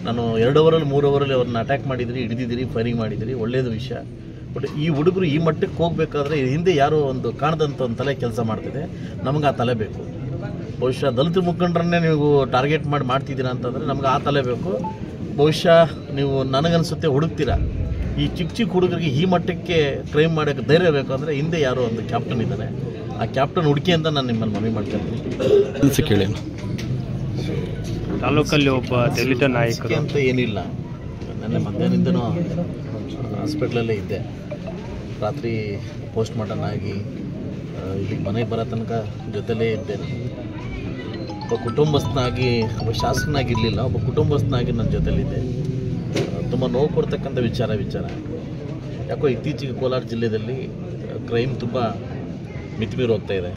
ನಾನು ಎರಡು ಓವರಲ್ಲಿ ಮೂರು ಓವರಲ್ಲಿ ಅವ್ರನ್ನ ಅಟ್ಯಾಕ್ ಮಾಡಿದಿರಿ ಹಿಡಿದಿದ್ದೀರಿ ಫೈರಿಂಗ್ ಮಾಡಿದಿರಿ ಒಳ್ಳೇದು ವಿಷಯ ಬಟ್ ಈ ಹುಡುಗರು ಈ ಮಟ್ಟಕ್ಕೆ ಹೋಗಬೇಕಾದ್ರೆ ಹಿಂದೆ ಯಾರೋ ಒಂದು ಕಾಣದಂಥ ಒಂದು ತಲೆ ಕೆಲಸ ಮಾಡ್ತಿದೆ ನಮಗೆ ಆ ತಲೆ ಬೇಕು ಬಹುಶಃ ದಲಿತ ಮುಖಂಡರನ್ನೇ ನೀವು ಟಾರ್ಗೆಟ್ ಮಾಡಿ ಮಾಡ್ತಿದ್ದೀರಾ ಅಂತಂದರೆ ನಮ್ಗೆ ಆ ತಲೆ ಬೇಕು ಬಹುಶಃ ನೀವು ನನಗನ್ಸುತ್ತೆ ಹುಡುಕ್ತೀರಾ ಈ ಚಿಕ್ಕ ಚಿಕ್ಕ ಹುಡುಗರಿಗೆ ಈ ಮಟ್ಟಕ್ಕೆ ಕ್ರೈಮ್ ಮಾಡೋಕ್ಕೆ ಧೈರ್ಯ ಬೇಕು ಅಂದರೆ ಹಿಂದೆ ಯಾರೋ ಒಂದು ಕ್ಯಾಪ್ಟನ್ ಇದ್ದಾನೆ ಆ ಕ್ಯಾಪ್ಟನ್ ಹುಡುಕಿ ಅಂತ ನಾನು ನಿಮ್ಮಲ್ಲಿ ಮನವಿ ಮಾಡ್ಕೊಳ್ತೀನಿ ಅನ್ಸಿಕೆ ಹೇಳಿ ತಾಲೂಕಲ್ಲಿ ಒಬ್ಬ ದಲಿತ ಅನಿಸಿಕೆ ನಾಯಕರು ಅಂತ ಏನಿಲ್ಲ ನನ್ನ ಮಧ್ಯಾಹ್ನದಿಂದನೂ ಹಾಸ್ಪಿಟ್ಲಲ್ಲೇ ಇದ್ದೆ ರಾತ್ರಿ ಪೋಸ್ಟ್ ಮಾರ್ಟಮ್ ಆಗಿ ಆ, ಇಲ್ಲಿಗೆ ಮನೆಗೆ ಬರೋ ತನಕ ಜೊತೆಲೇ ಇದ್ದೇನೆ ಒಬ್ಬ ಕುಟುಂಬಸ್ಥನಾಗಿ ಒಬ್ಬ ಶಾಸಕನಾಗಿ ಇರಲಿಲ್ಲ ಒಬ್ಬ ಕುಟುಂಬಸ್ಥನಾಗಿ ನನ್ನ ಜೊತೆಲಿದ್ದೆ ತುಂಬ ನೋವು ಕೊಡ್ತಕ್ಕಂಥ ವಿಚಾರ ವಿಚಾರ ಯಾಕೋ ಇತ್ತೀಚೆಗೆ ಕೋಲಾರ ಜಿಲ್ಲೆಯಲ್ಲಿ ಕ್ರೈಮ್ ತುಂಬ ಮಿತಿಮೀರಿ ಹೋಗ್ತಾ ಇದೆ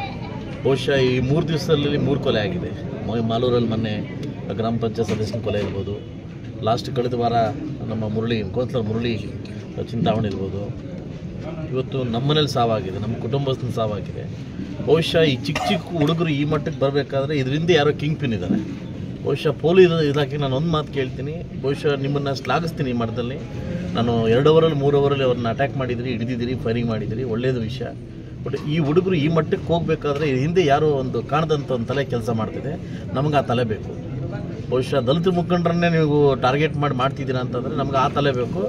ಬಹುಶಃ ಈ ಮೂರು ದಿವಸದಲ್ಲಿ ಮೂರು ಕೊಲೆ ಆಗಿದೆ ಮ- ಮಾಲೂರಲ್ಲಿ ಮೊನ್ನೆ ಗ್ರಾಮ ಪಂಚಾಯತ್ ಸದಸ್ಯನ ಕೊಲೆ ಇರ್ಬೋದು ಲಾಸ್ಟ್ ಕಳೆದ ವಾರ ನಮ್ಮ ಮುರಳಿ ಕೋನ್ಸಲರ್ ಮುರಳಿ ಚಿಂತಾವಣೆ ಇರ್ಬೋದು ಇವತ್ತು ನಮ್ಮ ಮನೇಲಿ ಸಾವಾಗಿದೆ ನಮ್ಮ ಕುಟುಂಬಸ್ಥನ ಸಾವಾಗಿದೆ ಬಹುಶಃ ಈ ಚಿಕ್ಕ ಚಿಕ್ಕ ಹುಡುಗರು ಈ ಮಟ್ಟಕ್ಕೆ ಬರಬೇಕಾದ್ರೆ ಇದರಿಂದ ಯಾರೋ ಕಿಂಗ್ ಪಿನ್ ಇದ್ದಾರೆ ಬಹುಶಃ ಪೊಲೀಸ್ ಇಲಾಖೆ ನಾನು ಒಂದು ಮಾತು ಕೇಳ್ತೀನಿ ಬಹುಶಃ ನಿಮ್ಮನ್ನು ಶ್ಲಾಘಿಸ್ತೀನಿ ಈ ಮಟ್ಟದಲ್ಲಿ ನಾನು ಎರಡು ಓವರಲ್ಲಿ ಮೂರು ಓವರಲ್ಲಿ ಅವ್ರನ್ನ ಅಟ್ಯಾಕ್ ಮಾಡಿದಿರಿ ಹಿಡಿದಿದ್ದೀರಿ ಫೈರಿಂಗ್ ಮಾಡಿದಿರಿ ಒಳ್ಳೇದು ವಿಷಯ ಬಟ್ ಈ ಹುಡುಗರು ಈ ಮಟ್ಟಕ್ಕೆ ಹೋಗಬೇಕಾದ್ರೆ ಹಿಂದೆ ಯಾರೋ ಒಂದು ಕಾಣದಂಥ ಒಂದು ತಲೆ ಕೆಲಸ ಮಾಡ್ತಿದೆ ನಮಗೆ ಆ ತಲೆ ಬೇಕು ಬಹುಶಃ ದಲಿತ ಮುಖಂಡರನ್ನೇ ನೀವು ಟಾರ್ಗೆಟ್ ಮಾಡಿ ಮಾಡ್ತಿದ್ದೀರಾ ಅಂತಂದರೆ ನಮ್ಗೆ ಆ ತಲೆ ಬೇಕು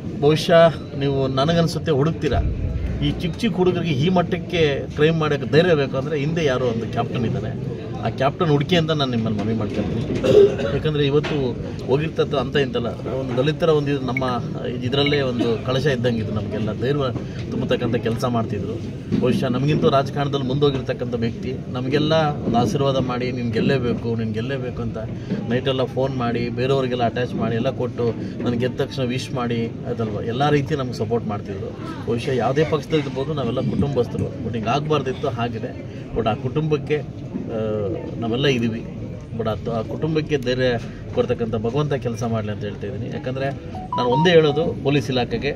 ಬಹುಶಃ ನೀವು ನನಗನ್ಸುತ್ತೆ ಹುಡುಕ್ತೀರಾ ಈ ಚಿಕ್ಕ ಚಿಕ್ಕ ಹುಡುಗರಿಗೆ ಈ ಮಟ್ಟಕ್ಕೆ ಕ್ರೈಮ್ ಮಾಡೋಕ್ಕೆ ಧೈರ್ಯ ಬೇಕು ಅಂದರೆ ಹಿಂದೆ ಯಾರೋ ಒಂದು ಕ್ಯಾಪ್ಟನ್ ಇದ್ದಾನೆ ಆ ಕ್ಯಾಪ್ಟನ್ ಹುಡುಕಿ ಅಂತ ನಾನು ನಿಮ್ಮಲ್ಲಿ ಮನವಿ ಮಾಡ್ಕೊಳ್ತೀನಿ ಯಾಕಂದರೆ ಇವತ್ತು ಹೋಗಿರ್ತದ್ದು ಅಂತ ಇಂತಲ್ಲ ಒಂದು ದಲಿತರ ಒಂದು ಇದು ನಮ್ಮ ಇದರಲ್ಲೇ ಒಂದು ಕಳಶ ಇದ್ದಂಗೆ ಇದು ನಮಗೆಲ್ಲ ಧೈರ್ಯ ತುಂಬತಕ್ಕಂಥ ಕೆಲಸ ಮಾಡ್ತಿದ್ರು ಬಹುಶಃ ನಮಗಿಂತೂ ರಾಜಕಾರಣದಲ್ಲಿ ಮುಂದೋಗಿರ್ತಕ್ಕಂಥ ವ್ಯಕ್ತಿ ನಮಗೆಲ್ಲ ಒಂದು ಆಶೀರ್ವಾದ ಮಾಡಿ ನೀನು ಗೆಲ್ಲೇಬೇಕು ನೀನು ಗೆಲ್ಲೇಬೇಕು ಅಂತ ನೈಟೆಲ್ಲ ಫೋನ್ ಮಾಡಿ ಬೇರೆಯವರಿಗೆಲ್ಲ ಅಟ್ಯಾಚ್ ಮಾಡಿ ಎಲ್ಲ ಕೊಟ್ಟು ನನಗೆ ಗೆದ್ದ ತಕ್ಷಣ ವಿಶ್ ಮಾಡಿ ಅದಲ್ವ ಎಲ್ಲ ರೀತಿ ನಮ್ಗೆ ಸಪೋರ್ಟ್ ಮಾಡ್ತಿದ್ರು ಬಹುಶಃ ಯಾವುದೇ ಪಕ್ಷದಲ್ಲಿ ಇರ್ಬೋದು ನಾವೆಲ್ಲ ಕುಟುಂಬಸ್ಥರು ಬಟ್ ಹಿಂಗೆ ಆಗಬಾರ್ದಿತ್ತು ಹಾಗಿದೆ ಬಟ್ ಆ ಕುಟುಂಬಕ್ಕೆ ಆ, ನಾವೆಲ್ಲ ಇದ್ದೀವಿ ಬಟ್ ಅದು ಆ ಕುಟುಂಬಕ್ಕೆ ಧೈರ್ಯ ಕೊಡ್ತಕ್ಕಂಥ ಭಗವಂತ ಕೆಲಸ ಮಾಡಲಿ ಅಂತ ಹೇಳ್ತಾ ಇದ್ದೀನಿ ಯಾಕಂದರೆ ನಾನು ಒಂದೇ ಹೇಳೋದು ಪೊಲೀಸ್ ಇಲಾಖೆಗೆ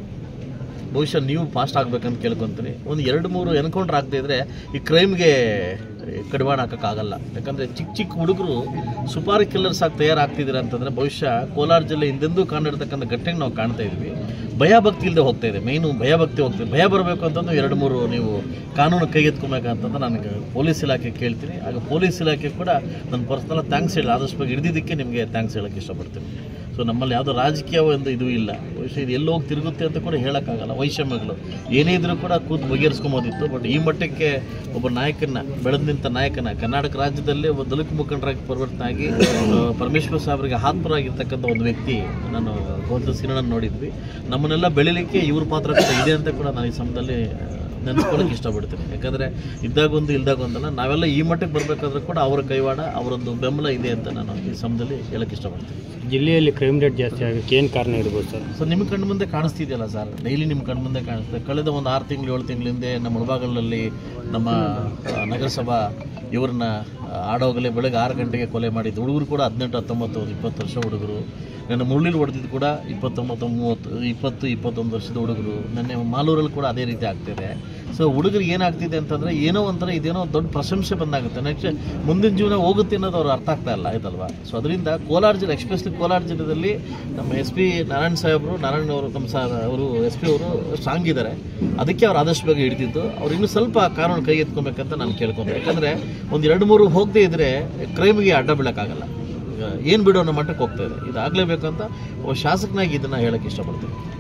ಬಹುಶಃ ನೀವು ಫಾಸ್ಟ್ ಆಗ್ಬೇಕಂತ ಕೇಳ್ಕೊತೀನಿ ಒಂದು ಎರಡು ಮೂರು ಎನ್ಕೌಂಟ್ರ್ ಆಗದೆ ಇದ್ರೆ ಈ ಕ್ರೈಮ್ಗೆ ಕಡಿವಾಣ ಹಾಕೋಕ್ಕಾಗಲ್ಲ ಯಾಕಂದರೆ ಚಿಕ್ಕ ಚಿಕ್ಕ ಹುಡುಗರು ಸುಪಾರಿ ಕಿಲ್ಲರ್ಸ್ ಆಗಿ ತಯಾರಾಗ್ತಿದ್ದೀರಾ ಅಂತಂದರೆ ಬಹುಶಃ ಕೋಲಾರ ಜಿಲ್ಲೆ ಹಿಂದೆಂದೂ ಕಾಣಿರ್ತಕ್ಕಂಥ ಘಟನೆಗೆ ನಾವು ಕಾಣ್ತಾ ಇದ್ವಿ ಭಯಭಕ್ತಿ ಇಲ್ಲದೆ ಹೋಗ್ತಾ ಇದೆ ಮೈನು ಭಯಭಕ್ತಿ ಹೋಗ್ತಿದೆ ಭಯ ಬರಬೇಕು ಅಂತಂದು ಎರಡು ಮೂರು ನೀವು ಕಾನೂನು ಕೈಗೆತ್ಕೊಬೇಕಂತಂದು ನನಗೆ ಪೊಲೀಸ್ ಇಲಾಖೆ ಕೇಳ್ತೀನಿ ಆಗ ಪೊಲೀಸ್ ಇಲಾಖೆ ಕೂಡ ನನ್ನ ಪರ್ಸ್ನಲ್ ಥ್ಯಾಂಕ್ಸ್ ಹೇಳಿ ಆದಷ್ಟು ಬಗ್ಗೆ ಹಿಡಿದಿದ್ದಕ್ಕೆ ನಿಮಗೆ ಥ್ಯಾಂಕ್ಸ್ ಹೇಳೋಕ್ಕೆ ಇಷ್ಟಪಡ್ತೀನಿ ಸೊ ನಮ್ಮಲ್ಲಿ ಯಾವುದೋ ರಾಜಕೀಯ ಒಂದು ಇದು ಇಲ್ಲ ಬಹುಶಃ ಇದು ಎಲ್ಲಿ ಹೋಗಿ ತಿರುಗುತ್ತೆ ಅಂತ ಕೂಡ ಹೇಳೋಕ್ಕಾಗಲ್ಲ ವೈಷಮ್ಯಗಳು ಏನೇ ಇದ್ರೂ ಕೂಡ ಕೂತು ಬಗೆಹರಿಸ್ಕೊಬೋದಿತ್ತು ಬಟ್ ಈ ಮಟ್ಟಕ್ಕೆ ಒಬ್ಬ ನಾಯಕನ ಬೆಳೆದ ನಿಂತ ನಾಯಕನ ಕರ್ನಾಟಕ ರಾಜ್ಯದಲ್ಲಿ ಒಬ್ಬ ದಲಿತ ಮುಖಂಡರಾಗಿ ಪರಿವರ್ತನೆ ಆಗಿ ಆ, ಪರಮೇಶ್ವರ್ ಸಾಹೇಬರಿಗೆ ಹಾತ್ಪರಾಗಿರ್ತಕ್ಕಂಥ ಒಂದು ವ್ಯಕ್ತಿ ನಾನು ಗೋಂತ ಸಿನಿಮಾ ನೋಡಿದ್ವಿ ನಮ್ಮನ್ನೆಲ್ಲ ಬೆಳಿಲಿಕ್ಕೆ ಇವ್ರ ಪಾತ್ರ ಕೂಡ ಇದೆ ಅಂತ ಕೂಡ ನಾನು ಈ ಸಮಯದಲ್ಲಿ ನೆನೆಸ್ಕೊಳ್ಳೋಕೆ ಇಷ್ಟಪಡ್ತೀನಿ ಯಾಕಂದರೆ ಇದ್ದಾಗೊಂದು ಇಲ್ದಾಗೊಂದಲ್ಲ ನಾವೆಲ್ಲ ಈ ಮಟ್ಟಕ್ಕೆ ಬರಬೇಕಾದ್ರೂ ಕೂಡ ಅವರ ಕೈವಾಡ ಅವರೊಂದು ಬೆಂಬಲ ಇದೆ ಅಂತ ನಾನು ಈ ಸಮಯದಲ್ಲಿ ಹೇಳಕ್ಕೆ ಇಷ್ಟಪಡ್ತೀನಿ ಜಿಲ್ಲೆಯಲ್ಲಿ ಕ್ರೈಮ್ ರೇಟ್ ಜಾಸ್ತಿ ಆಗೋಕ್ಕೆ ಏನು ಕಾರಣ ಇರ್ಬೋದು ಸರ್ ಸೊ ನಿಮ್ಮ ಕಣ್ಣು ಮುಂದೆ ಕಾಣಿಸ್ತಿದೆಯಲ್ಲ ಸರ್ ಡೈಲಿ ನಿಮ್ಮ ಕಣ್ಣು ಮುಂದೆ ಕಾಣಿಸ್ತದೆ ಕಳೆದ ಒಂದು ಆರು ತಿಂಗಳು ಏಳು ತಿಂಗಳ ಹಿಂದೆ ನಮ್ಮ ಮುಳಬಾಗಲಲ್ಲಿ ನಮ್ಮ ಆ, ನಗರಸಭಾ ಇವ್ರನ್ನ ಆ, ಆಡೋಗಲೇ ಬೆಳಗ್ಗೆ ಆರು ಗಂಟೆಗೆ ಕೊಲೆ ಮಾಡಿದ್ದು ಹುಡುಗರು ಕೂಡ ಹದಿನೆಂಟು ಹತ್ತೊಂಬತ್ತು ಒಂದು ಇಪ್ಪತ್ತು ವರ್ಷ ಹುಡುಗರು ನನ್ನ ಮುರಳಿಲಿ ಹೊಡೆದಿದ್ದು ಕೂಡ ಇಪ್ಪತ್ತೊಂಬತ್ತು ಮೂವತ್ತು ಇಪ್ಪತ್ತು ಇಪ್ಪತ್ತೊಂದು ವರ್ಷದ ಹುಡುಗರು ನನ್ನ ಮಾಲೂರಲ್ಲಿ ಕೂಡ ಅದೇ ರೀತಿ ಆಗ್ತಿದೆ ಸೊ ಹುಡುಗರಿಗೆ ಏನಾಗ್ತಿದೆ ಅಂತಂದರೆ ಏನೋ ಒಂಥರ ಇದೇನೋ ದೊಡ್ಡ ಪ್ರಶಂಸೆ ಬಂದಾಗುತ್ತೆ ನೆಕ್ಸ್ಟ್ ಮುಂದಿನ ಜೀವನ ಹೋಗುತ್ತೆ ಅನ್ನೋದು ಅವ್ರು ಅರ್ಥ ಆಗ್ತಾ ಇಲ್ಲ ಆಯ್ತಲ್ವಾ ಸೊ ಅದರಿಂದ ಕೋಲಾರ ಜಿಲ್ಲೆ ಎಕ್ಸ್ಪೆಷಲಿ ಕೋಲಾರ ಜಿಲ್ಲೆಯಲ್ಲಿ ನಮ್ಮ ಎಸ್ ಪಿ ನಾರಾಯಣ ಸಾಹೇಬರು ನಾರಾಯಣ ಅವರು ನಮ್ಮ ಸಾ ಅವರು ಎಸ್ ಪಿ ಅವರು ಸ್ಟ್ರಾಂಗ್ ಇದ್ದಾರೆ ಅದಕ್ಕೆ ಅವ್ರು ಆದಷ್ಟು ಬೇಗ ಹಿಡಿದಿದ್ದು ಅವ್ರು ಇನ್ನೂ ಸ್ವಲ್ಪ ಕಾನೂನು ಕೈ ಎತ್ಕೊಬೇಕಂತ ನಾನು ಕೇಳ್ಕೊಂಡೆ ಯಾಕಂದರೆ ಒಂದು ಎರಡು ಮೂರು ಹೋಗದೇ ಇದ್ದರೆ ಕ್ರೈಮಿಗೆ ಅಡ್ಡ ಬೀಳೋಕ್ಕಾಗಲ್ಲ ಈಗ ಏನು ಬಿಡೋ ಅನ್ನೋ ಮಟ್ಟಕ್ಕೆ ಹೋಗ್ತಾ ಇದೆ ಇದಾಗಲೇಬೇಕಂತ ಒಬ್ಬ ಶಾಸಕನಾಗಿ ಇದನ್ನು ಹೇಳೋಕ್ಕೆ ಇಷ್ಟಪಡ್ತೀನಿ